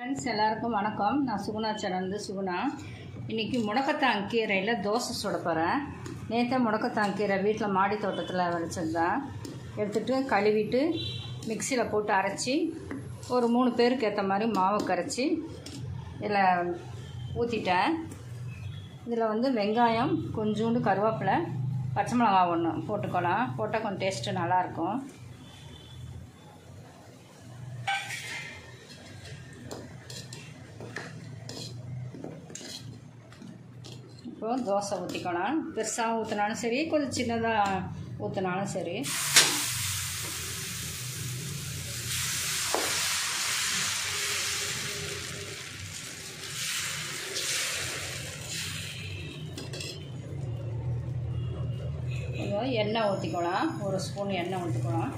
friends எல்லாருக்கும் வணக்கம் நான் சுகுணா சேனல்ந்து சுகுணா இன்றைக்கி முடக்கத்தான் கீரையில் தோசை சுட போகிறேன் நேற்று முடக்கத்தான் கீரை வீட்டில் மாடி தோட்டத்தில் விளைச்சது தான் எடுத்துகிட்டு கழுவிட்டு மிக்சியில் போட்டு அரைச்சி ஒரு மூணு பேருக்கு ஏற்ற மாதிரி மாவு கரைச்சி இதில் ஊற்றிட்டேன் இதில் வந்து வெங்காயம் கொஞ்சோண்டு கருவேப்பிலை பச்சை மிளகா ஒன்று போட்டுக்கலாம் போட்டால் கொஞ்சம் டேஸ்ட்டு நல்லாயிருக்கும் இப்போ தோசை ஊற்றிக்கலாம் பெருசாக ஊற்றினாலும் சரி கொஞ்சம் சின்னதாக ஊற்றினாலும் சரி கொஞ்சம் எண்ணெய் ஊற்றிக்கலாம் ஒரு ஸ்பூன் எண்ணெய் ஊற்றிக்கலாம்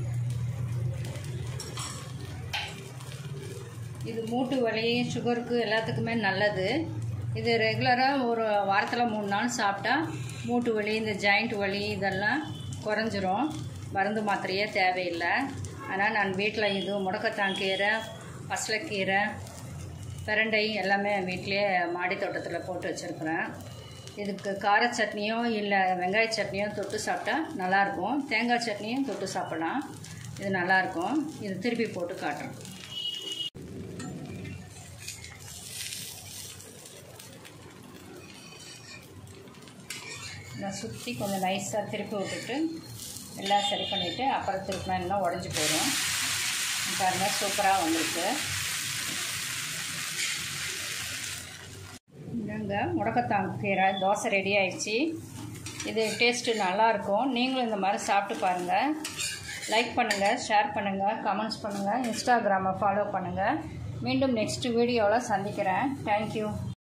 இது மூட்டு வலி சுகருக்கு எல்லாத்துக்குமே நல்லது இது ரெகுலராக ஒரு வாரத்தில் மூணு நாள் சாப்பிட்டா மூட்டு வலி இந்த ஜாயிண்ட் வலி இதெல்லாம் குறைஞ்சிரும் மருந்து மாத்திரையே தேவையில்லை ஆனால் நான் வீட்டில் இது முடக்கத்தான் கீரை பசலைக்கீரை பிரண்டை எல்லாமே வீட்டிலேயே மாடி தோட்டத்தில் போட்டு வச்சுருக்குறேன் இதுக்கு கார சட்னியோ இல்லை வெங்காய சட்னியோ தொட்டு சாப்பிட்டா நல்லாயிருக்கும் தேங்காய் சட்னியும் தொட்டு சாப்பிடலாம் இது நல்லாயிருக்கும் இது திருப்பி போட்டு காட்டுறேன் நான் சுற்றி கொஞ்சம் நைஸாக திருப்பி விட்டுட்டு எல்லாம் சரி பண்ணிவிட்டு அப்புறம் திருப்பினா இன்னும் உடஞ்சி போயிடும் பாருங்கள் சூப்பராக வந்திருக்கு இந்தாங்க முடக்கத்தான் கீரை தோசை ரெடி ஆயிடுச்சு இது டேஸ்ட்டு நல்லாயிருக்கும் நீங்களும் இந்த மாதிரி சாப்பிட்டு பாருங்கள் லைக் பண்ணுங்கள் ஷேர் பண்ணுங்கள் கமெண்ட்ஸ் பண்ணுங்கள் இன்ஸ்டாகிராமை ஃபாலோ பண்ணுங்கள் மீண்டும் நெக்ஸ்ட் வீடியோவில் சந்திக்கிறேன் தேங்க்யூ